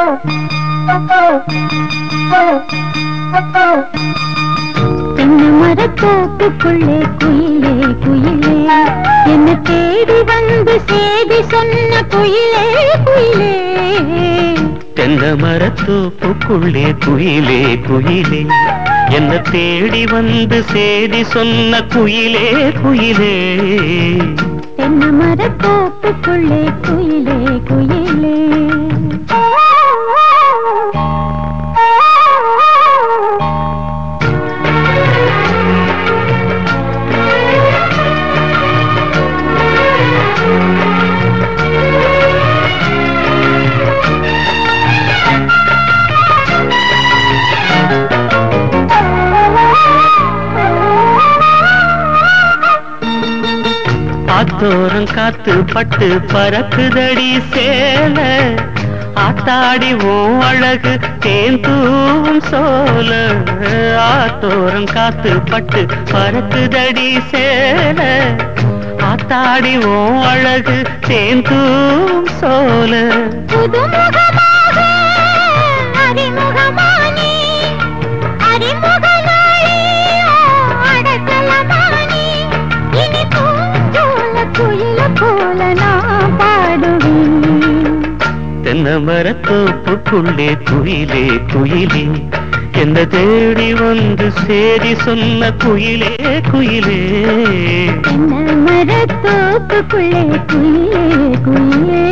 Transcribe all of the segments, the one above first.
தென்னை மரத்தோப்புக்குள்ளே குயிலே குயிலே என்ன தேடி வந்து செய்தி சொன்ன குயிலே குயிலே தென்ன மரத்தோப்புக்குள்ளே குயிலே குயிலே என்ன தேடி வந்து சேதி சொன்ன குயிலே குயிலே தென்னை மரத்தோப்புக்குள்ளே குயிலே குயிலே ஆத்தோரம் காத்து பட்டு பறக்குதடி சேல ஆத்தாடி ஓ அழகு தேந்தூவும் சோல ஆத்தோரம் காத்து பட்டு பறக்குதடி சேல ஆத்தாடி ஓ அழகு தேந்தூவும் சோல புதுமுகமாக அறிமுகமானி அறிமுகனாளி அடக்கலமானி இனி பூஞ்சோல குயில போல நான் பாடுவேன் தென்ன மரத்தோப்புக்குள்ளே குயிலே குயிலே என்ன தேடி வந்து சேதி சொன்ன குயிலே குயிலே தென்னை மரத்தோப்புக்குள்ளே குயிலே குயிலே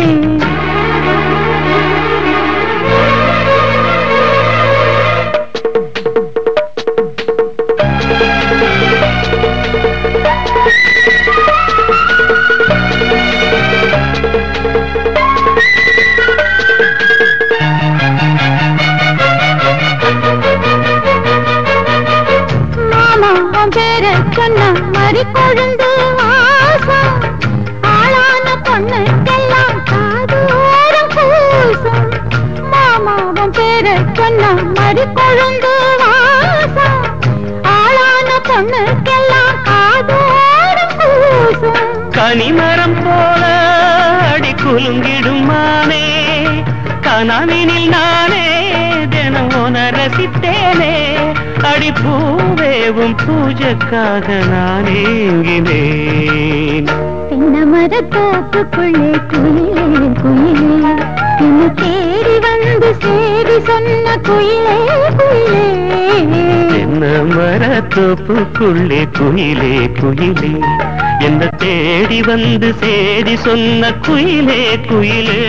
மாமா உன் பேர சொன்ன மறி கொழுந்து வாசம் ஆளான பொண்ணுக்கெல்லாம் காதோரம் பூசம் மாமா உன் பேர சொன்ன மறி கொழுந்து வாசம் ஆளான பொண்ணுக்கெல்லாம் காதோரம் பூசம் கனிமரம் போல அடி குலுங்கிடும் மானே கனவினில் நானே தினம் உன ரசித்தேனே அடி பூவேவும் பூஜைக்காக நான் ஏங்கினேன் தென்னை மரத்தோப்புக்குள்ளே குயிலே குயிலே என்ன தேடி வந்து சேரி சொன்ன குயிலே குயிலே என்ன மரத்தோப்புக்குள்ளே குயிலே குயிலே என்ன தேடி வந்து சேதி சொன்ன குயிலே குயிலே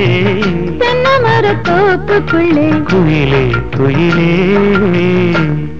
தென்னை மரத்தோப்புக்குள்ளே குயிலே குயிலே